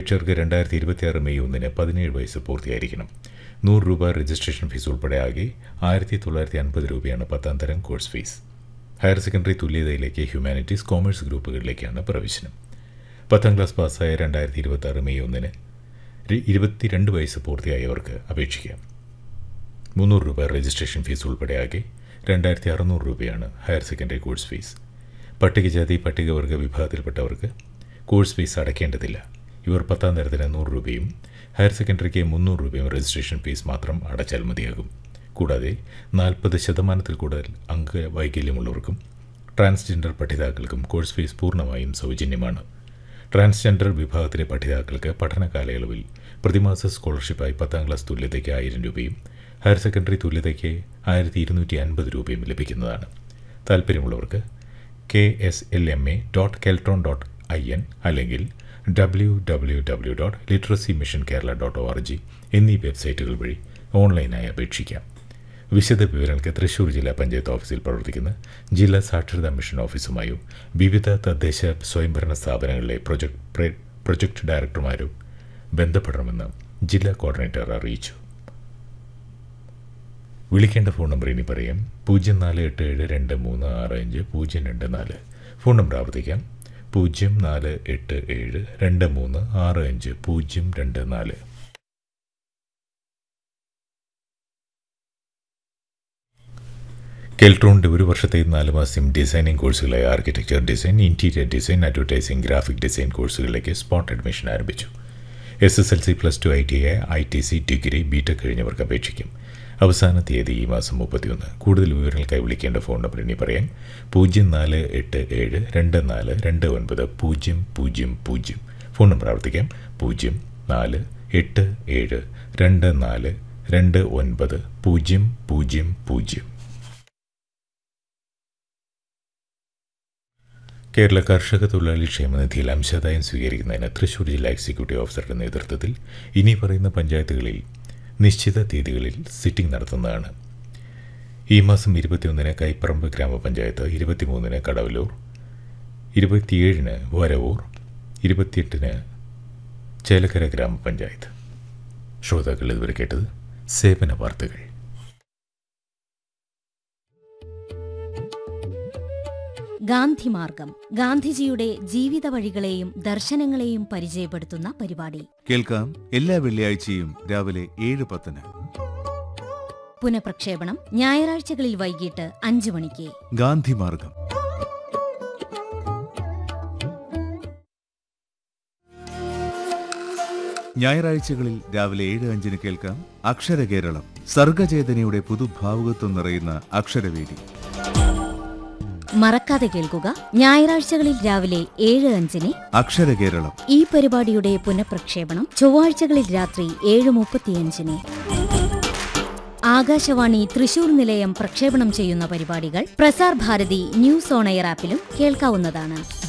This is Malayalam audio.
അപേക്ഷകർക്ക് രണ്ടായിരത്തി ഇരുപത്തിയാറ് മെയ് ഒന്നിന് പതിനേഴ് വയസ്സ് പൂർത്തിയായിരിക്കണം നൂറ് രൂപ രജിസ്ട്രേഷൻ ഫീസ് ഉൾപ്പെടെ ആകെ ആയിരത്തി തൊള്ളായിരത്തി അൻപത് രൂപയാണ് പത്താം തരം കോഴ്സ് ഫീസ് ഹയർ സെക്കൻഡറി തുല്യതയിലേക്ക് ഹ്യൂമാനിറ്റീസ് കോമേഴ്സ് ഗ്രൂപ്പുകളിലേക്കാണ് പ്രവേശനം പത്താം ക്ലാസ് പാസ്സായ രണ്ടായിരത്തി ഇരുപത്തി ആറ് മെയ് ഒന്നിന് രി- ഇരുപത്തിരണ്ട് വയസ്സ് പൂർത്തിയായവർക്ക് അപേക്ഷിക്കാം മുന്നൂറ് രൂപ രജിസ്ട്രേഷൻ ഫീസ് ഉൾപ്പെടെ ആകെ രണ്ടായിരത്തി അറുന്നൂറ് രൂപയാണ് ഹയർ സെക്കൻഡറി കോഴ്സ് ഫീസ് പട്ടികജാതി പട്ടികവർഗ വിഭാഗത്തിൽപ്പെട്ടവർക്ക് കോഴ്സ് ഫീസ് അടയ്ക്കേണ്ടതില്ല ഇവർ പത്താം തരത്തിന് നൂറ് രൂപയും ഹയർ സെക്കൻഡറിക്ക് മുന്നൂറ് രൂപയും രജിസ്ട്രേഷൻ ഫീസ് മാത്രം അടച്ചാൽ മതിയാകും കൂടാതെ നാൽപ്പത് ശതമാനത്തിൽ കൂടുതൽ അംഗവൈകല്യമുള്ളവർക്കും ട്രാൻസ്ജെൻഡർ പഠിതാക്കൾക്കും കോഴ്സ് ഫീസ് പൂർണ്ണമായും സൗജന്യമാണ് ട്രാൻസ്ജെൻഡർ വിഭാഗത്തിലെ പഠിതാക്കൾക്ക് പഠന കാലയളവിൽ പ്രതിമാസ സ്കോളർഷിപ്പായി പത്താം ക്ലാസ് തുല്യതയ്ക്ക് ആയിരം രൂപയും ഹയർ സെക്കൻഡറി തുല്യതയ്ക്ക് ആയിരത്തി ഇരുന്നൂറ്റി അൻപത് രൂപയും ലഭിക്കുന്നതാണ് താല്പര്യമുള്ളവർക്ക് K S L M A dot Keltron dot I N അല്ലെങ്കിൽ W W W dot literacy mission Kerala dot O R G എന്നീ വെബ്സൈറ്റുകൾ വഴി ഓൺലൈനായി അപേക്ഷിക്കാം വിശദ വിവരങ്ങൾക്ക് തൃശൂർ ജില്ലാ പഞ്ചായത്ത് ഓഫീസിൽ പ്രവർത്തിക്കുന്ന ജില്ലാ സാക്ഷരതാ മിഷൻ ഓഫീസുമായോ വിവിധ തദ്ദേശ സ്വയംഭരണ സ്ഥാപനങ്ങളിലെ പ്രൊജക്ട് പ്രെ- പ്രൊജക്ട് ഡയറക്ടർമാരോ ബന്ധപ്പെടണമെന്ന് ജില്ലാ കോർഡിനേറ്റർ അറിയിച്ചു വിളിക്കേണ്ട ഫോൺ നമ്പർ ഇനി പറയാം പൂജ്യം നാല് എട്ട് ഏഴ് രണ്ട് മൂന്ന് ആറ് അഞ്ച് പൂജ്യം രണ്ട് നാല് ഫോൺ നമ്പർ ആവർത്തിക്കാം പൂജ്യം നാല് എട്ട് ഏഴ് രണ്ട് മൂന്ന് ആറ് അഞ്ച് പൂജ്യം രണ്ട് നാല് കെൽട്രോണിൻ്റെ ഒരു വർഷത്തെ നാല് മാസം ഡിസൈനിങ് കോഴ്സുകളായ architecture design interior design advertising graphic design കോഴ്സുകളിലേക്ക് സ്പോട്ട് അഡ്മിഷൻ ആരംഭിച്ചു S S L C plus two I T I I T C degree B tech കഴിഞ്ഞവർക്ക് അപേക്ഷിക്കും അവസാന തീയതി ഈ മാസം മുപ്പത്തിയൊന്ന് കൂടുതൽ വിവരങ്ങൾക്കായി വിളിക്കേണ്ട ഫോൺ നമ്പർ ഇനി പറയാം പൂജ്യം നാല് എട്ട് ഏഴ് രണ്ട് നാല് രണ്ട് ഒൻപത് പൂജ്യം പൂജ്യം പൂജ്യം ഫോൺ നമ്പർ ആവർത്തിക്കാം പൂജ്യം നാല് എട്ട് ഏഴ് രണ്ട് നാല് രണ്ട് ഒൻപത് പൂജ്യം പൂജ്യം പൂജ്യം കേരള കർഷക തൊഴിലാളി ക്ഷേമനിധിയിൽ അംശാദായം സ്വീകരിക്കുന്നതിന് തൃശൂർ ജില്ലാ എക്സിക്യൂട്ടീവ് ഓഫീസറുടെ നേതൃത്വത്തിൽ ഇനി പറയുന്ന പഞ്ചായത്തുകളിൽ നിശ്ചിത തീയതികളിൽ സിറ്റിംഗ് നടത്തുന്നതാണ് ഈ മാസം ഇരുപത്തിയൊന്നിന് കൈപ്പറമ്പ് ഗ്രാമപഞ്ചായത്ത് ഇരുപത്തിമൂന്നിന് കടവലൂർ ഇരുപത്തിയേഴിന് വരവൂർ ഇരുപത്തിയെട്ടിന് ചേലക്കര ഗ്രാമപഞ്ചായത്ത് ശ്രോതാക്കൾ ഇതുവരെ കേട്ടത് സേവന വാർത്തകൾ ഗാന്ധിമാർഗം ഗാന്ധിജിയുടെ ജീവിത വഴികളെയും ദർശനങ്ങളെയും പരിചയപ്പെടുത്തുന്ന പരിപാടി കേൾക്കാം എല്ലാ വെള്ളിയാഴ്ചയും രാവിലെ ഏഴ് പത്തിന് പുനഃപ്രക്ഷേപണം ഞായറാഴ്ചകളിൽ വൈകിട്ട് അഞ്ചു മണിക്ക് ഗാന്ധിമാർഗം ഞായറാഴ്ചകളിൽ രാവിലെ ഏഴ് അഞ്ചിന് കേൾക്കാം അക്ഷരകേരളം സർഗചേതനയുടെ പുതുഭാവുകത്വം നിറയുന്ന അക്ഷരവേദി മറക്കാതെ കേൾക്കുക ഞായറാഴ്ചകളിൽ രാവിലെ ഏഴ് അഞ്ചിന് അക്ഷരകേരളം ഈ പരിപാടിയുടെ പുനഃപ്രക്ഷേപണം ചൊവ്വാഴ്ചകളിൽ രാത്രി ഏഴ് മുപ്പത്തിയഞ്ചിന് ആകാശവാണി തൃശൂർ നിലയം പ്രക്ഷേപണം ചെയ്യുന്ന പരിപാടികൾ Prasar Bharati news on air ആപ്പിലും കേൾക്കാവുന്നതാണ്